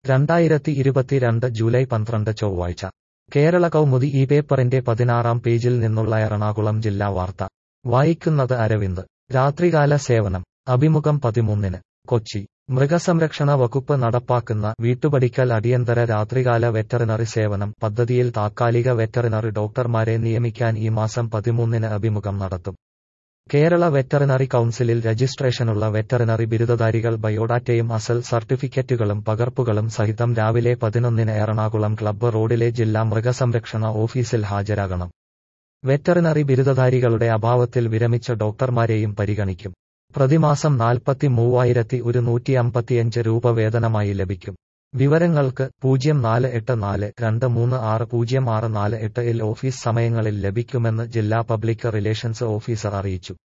രണ്ടായിരത്തി ഇരുപത്തിരണ്ട് ജൂലൈ പന്ത്രണ്ട് ചൊവ്വാഴ്ച കേരള കൗമുദി ഈ പേപ്പറിന്റെ പതിനാറാം പേജിൽ നിന്നുള്ള എറണാകുളം ജില്ലാ വാർത്ത വായിക്കുന്നത് അരവിന്ദ് രാത്രികാല സേവനം അഭിമുഖം പതിമൂന്നിന് കൊച്ചി മൃഗസംരക്ഷണ വകുപ്പ് നടപ്പാക്കുന്ന വീട്ടുപടിക്കൽ അടിയന്തര രാത്രികാല വെറ്ററിനറി സേവനം പദ്ധതിയിൽ താത്കാലിക വെറ്ററിനറി ഡോക്ടർമാരെ നിയമിക്കാൻ ഈ മാസം പതിമൂന്നിന് അഭിമുഖം നടത്തും കേരള വെറ്ററിനറി കൗൺസിലിൽ രജിസ്ട്രേഷനുള്ള വെറ്ററിനറി ബിരുദധാരികൾ ബയോഡാറ്റയും അസൽ സർട്ടിഫിക്കറ്റുകളും പകർപ്പുകളും സഹിതം രാവിലെ പതിനൊന്നിന് എറണാകുളം ക്ലബ്ബ് റോഡിലെ ജില്ലാ മൃഗസംരക്ഷണ ഓഫീസിൽ ഹാജരാകണം വെറ്ററിനറി ബിരുദധാരികളുടെ അഭാവത്തിൽ വിരമിച്ച ഡോക്ടർമാരെയും പരിഗണിക്കും പ്രതിമാസം നാൽപ്പത്തി മൂവായിരത്തി ഒരുന്നൂറ്റി അമ്പത്തിയഞ്ച് രൂപ വേതനമായി ലഭിക്കും വിവരങ്ങൾക്ക് പൂജ്യം നാല് എട്ട് നാല് രണ്ട് മൂന്ന് ആറ് പൂജ്യം ആറ് നാല് എട്ട് ഇൽ ഓഫീസ് സമയങ്ങളിൽ ലഭിക്കുമെന്ന് ജില്ലാ പബ്ലിക് റിലേഷൻസ് ഓഫീസർ അറിയിച്ചു